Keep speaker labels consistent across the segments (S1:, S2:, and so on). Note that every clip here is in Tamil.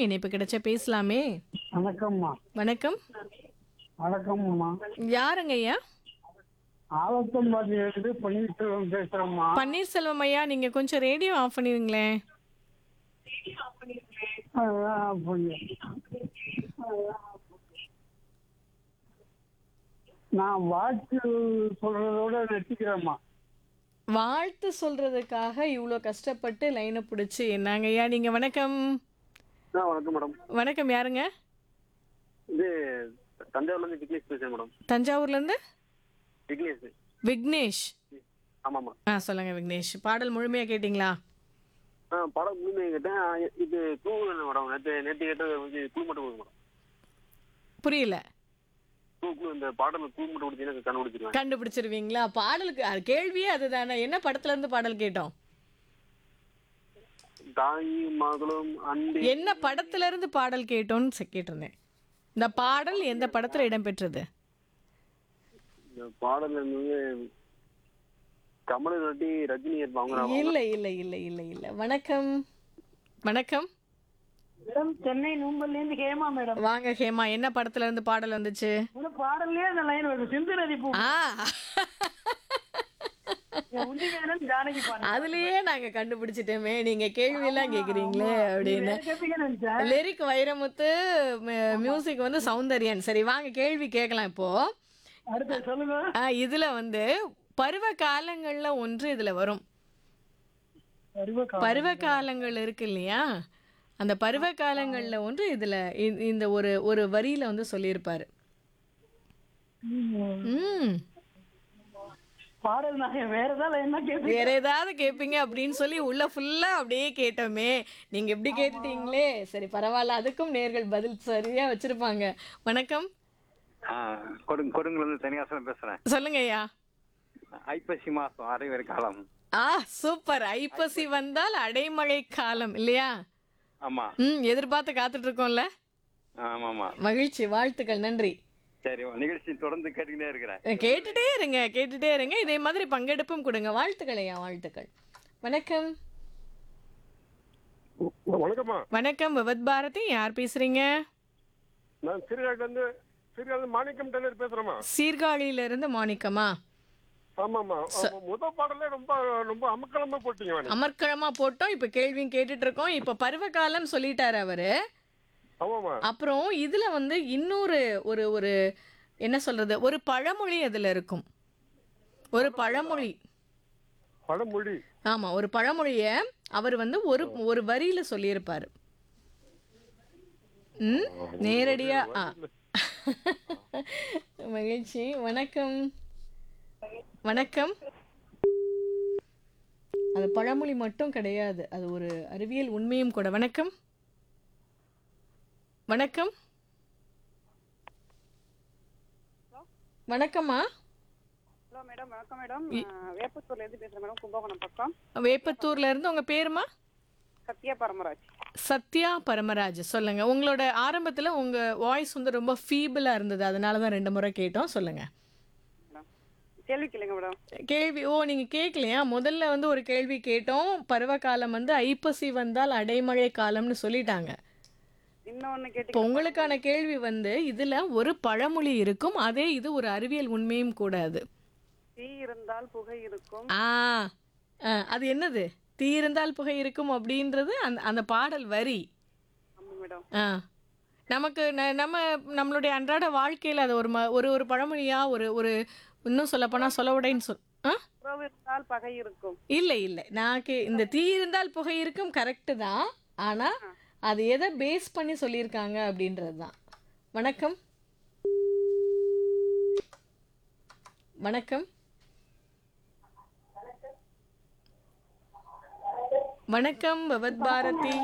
S1: இணைப்பு கிடைச்ச பேசலாமே
S2: வணக்கம்மா
S1: வணக்கம்
S2: வணக்கம்மா
S1: யாருங்க ஐயா
S2: ஆலத்தம்பாடி இருந்து பன்னீர்செல்வம் பேசுறேம்மா
S1: பன்னீர்செல்வம் ஐயா நீங்க கொஞ்சம் ரேடியோ ஆஃப் பண்ணிருங்களேன்
S2: அதான் புரியும். நான் வாழ்த்து சொல்றதோட நிறுத்திக்கிறேம்மா
S1: வாழ்த்து சொல்றதுக்காக இவ்வளோ கஷ்டப்பட்டு லைனை பிடிச்சி என்னங்க ஐயா நீங்க வணக்கம்
S3: ஆ வணக்கம் மேடம்
S1: வணக்கம் யாருங்க
S3: இது தஞ்சாவூர்லேருந்து விக்னேஷ் பேசுகிறேன் மேடம்
S1: தஞ்சாவூர்ல இருந்து
S3: விக்னேஷ்
S1: விக்னேஷ்
S3: ஆமாம்மா
S1: ஆ சொல்லுங்க விக்னேஷ் பாடல் முழுமையா கேட்டிங்களா
S3: ஆ படம் முழுமையாக கேட்டேன் ஆ, இது க்ளூ என்ன மேடம் நேற்று நேற்று கேட்டது வந்து க்ளூ மட்டும் கொடுங்க மேடம்
S1: புரியல
S3: க்ளூ க்ளூ இந்த பாடல் க்ளூ மட்டும் கொடுத்தீங்கன்னா கண்டுபிடிச்சிருவேன்
S1: கண்டுபிடிச்சிருவீங்களா பாடலுக்கு அது கேள்வியே அதுதானே என்ன படத்துல இருந்து பாடல் கேட்டோம்
S3: தாய் மகளும் அன்பு
S1: என்ன படத்துல இருந்து பாடல் கேட்டோம்னு செ- கேட்டிருந்தேன் இந்த பாடல் எந்த படத்துல இடம்பெற்றது
S3: இந்த பாடல் வந்து கமலை ரொட்டி ரஜினி இருப்பாங்க
S1: இல்ல இல்ல இல்ல இல்ல இல்ல வணக்கம் வணக்கம்
S2: மேடம் சென்னை நூம்பல்ல இருந்து ஹேமா மேடம்
S1: வாங்க ஹேமா என்ன படத்துல இருந்து பாடல் வந்துச்சு
S2: ஒரு பாடல்லே அந்த லைன் வருது சிந்து நதி பூ
S1: ஆ
S2: உண்டிகேரன் ஜானகி பாடல்
S1: அதுலயே நாங்க கண்டுபிடிச்சிட்டோமே நீங்க கேள்வி எல்லாம் கேக்குறீங்களே அப்படின்னு
S2: கேட்பீங்கன்னு நினைச்சேன்
S1: லிரிக் வைரமுத்து மியூசிக் வந்து சௌந்தர்யன் சரி வாங்க கேள்வி கேட்கலாம் இப்போ
S2: அடுத்து சொல்லுங்க
S1: ஆ, இதுல வந்து பருவ காலங்கள்ல ஒன்று இதுல வரும்
S2: அறிவக்கா
S1: பருவ காலங்கள் இருக்கு இல்லையா அந்த பருவ காலங்கள்ல ஒன்று இதுல இ- இந்த ஒரு ஒரு வரியில வந்து சொல்லியிருப்பாரு ம்
S2: பாடல் நான் வேற ஏதாவது என்ன கேட்பீங்க
S1: வேற ஏதாவது கேட்பீங்க அப்படின்னு சொல்லி உள்ள ஃபுல்லா அப்படியே கேட்டோமே நீங்க எப்படி கேட்டுட்டீங்களே சரி பரவாயில்ல அதுக்கும் நேர்கள் பதில் சரியா வச்சிருப்பாங்க வணக்கம்
S4: ஆ, கொடுங்க கொடுங்கலேருந்து தனியாசனம் பேசுறேன்
S1: சொல்லுங்க ஐயா
S4: ஐப்பசி மாசம் அரைவரை காலம்
S1: ஆ சூப்பர் ஐப்பசி வந்தால் அடைமழை காலம் இல்லையா
S4: ஆமா
S1: ம் எதிர்பார்த்து காத்துட்டு இருக்கோம்ல
S4: ஆமாமா
S1: மகிழ்ச்சி வாழ்த்துக்கள் நன்றி
S4: சரி நிகழ்ச்சி தொடர்ந்து கேட்டுக்கிட்டே இருக்கிறேன்
S1: கேட்டுட்டே இருங்க கேட்டுட்டே இருங்க இதே மாதிரி பங்கெடுப்பும் கொடுங்க வாழ்த்துக்கள் ஐயா வாழ்த்துக்கள் வணக்கம்
S5: வணக்கம்மா
S1: வணக்கம் விவத் பாரதி யார் பேசுறீங்க
S5: நான் சீர்காழிலேருந்து சீர்காழி மாணிக்கம் டெய்லர் பேசுறேம்மா
S1: சீர்காழியில இருந்து மாணிக்கமா
S5: ஆமாம்மா ஆமா, முத பாடலே ரொம்ப ரொம்ப அமக்கலமா போட்டீங்க வேணும்
S1: அமர்க்களமா போட்டோம் இப்ப கேள்வியும் கேட்டுட்டு இருக்கோம் இப்ப பருவகாலம் சொல்லிட்டாரு அவரு
S5: ஆமாம்மா
S1: அப்புறம் இதுல வந்து இன்னொரு ஒரு ஒரு என்ன சொல்றது ஒரு பழமொழி அதுல இருக்கும் ஒரு பழமொழி
S5: பழமொழி
S1: ஆமா ஒரு பழமொழிய அவர் வந்து ஒரு ஒரு வரியில சொல்லியிருப்பாரு ம் நேரடியா ஆ மகிழ்ச்சி வணக்கம் வணக்கம் அது பழமொழி மட்டும் கிடையாது அது ஒரு அறிவியல் உண்மையும் கூட வணக்கம் வணக்கம் வணக்கம்மா
S6: ஹலோ மேடம் வணக்கம் மேடம் வேப்பத்தூர்லேருந்து பேசுகிறேன் மேடம் கும்பகோணம் பக்கம்
S1: வேப்பத்தூர்ல இருந்து உங்க பேருமா
S6: சத்யா பரமராஜ்
S1: சத்யா பரமராஜ் சொல்லுங்க உங்களோட ஆரம்பத்துல உங்க வாய்ஸ் வந்து ரொம்ப ஃபீபிளா இருந்தது அதனால தான் ரெண்டு முறை கேட்டோம் சொல்லுங்க
S6: மேடம் கேள்வி கேளுங்க மேடம்
S1: கேள்வி ஓ நீங்க கேட்கலையா முதல்ல வந்து ஒரு கேள்வி கேட்டோம் பருவகாலம் வந்து ஐப்பசி வந்தால் அடைமழை காலம்னு சொல்லிட்டாங்க
S6: இன்னொன்று
S1: இப்போ
S6: கேட்டு
S1: உங்களுக்கான கேள்வி வந்து இதுல ஒரு பழமொழி இருக்கும் அதே இது ஒரு அறிவியல் உண்மையும் கூட அது
S6: தீ இருந்தால் புகை இருக்கும்
S1: ஆ ஆ, அது என்னது தீ இருந்தால் புகை இருக்கும் அப்படின்றது அந்த அந்த பாடல் வரி
S6: ஆமாம் மேடம்
S1: ஆ நமக்கு ந- நம்ம நம்மளுடைய அன்றாட வாழ்க்கையில் அது ஒரு ம ஒரு ஒரு பழமொழியா ஒரு ஒரு இன்னும் சொல்லப்போனால் சொல்லவுடைன்னு சொல் ஆ
S6: உறவு இருந்தால் பகை இருக்கும்
S1: இல்லை இல்லை நான் கே இந்த தீ இருந்தால் புகை இருக்கும் கரெக்டு தான் ஆனால் அது எதை பேஸ் பண்ணி சொல்லியிருக்காங்க அப்படின்றது தான் வணக்கம் வணக்கம் வணக்கம் பவத் பாரதி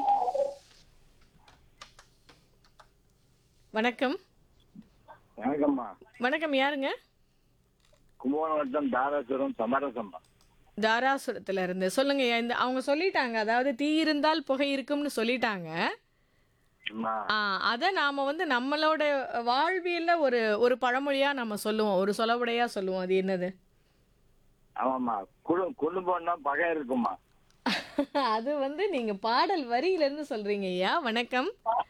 S1: வணக்கம்
S7: வணக்கம்மா
S1: வணக்கம் யாருங்க
S7: கும்பகோணம் வட்டம் தாராசுரம் சமரசம்மா
S1: தாராசுரத்துல இருந்து சொல்லுங்க இந்த அவங்க சொல்லிட்டாங்க அதாவது தீ இருந்தால் புகை இருக்கும்னு சொல்லிட்டாங்க
S7: அம்மா
S1: ஆ அதை நாம வந்து நம்மளோட வாழ்வியல்ல ஒரு ஒரு பழமொழியா நம்ம சொல்லுவோம் ஒரு சொலவுடையா சொல்லுவோம் அது என்னது
S7: ஆமாம்மா குழு குடும்பம்னா பகை இருக்குமா
S1: அது வந்து நீங்க பாடல் வரியில இருந்து சொல்றீங்க ஐயா வணக்கம்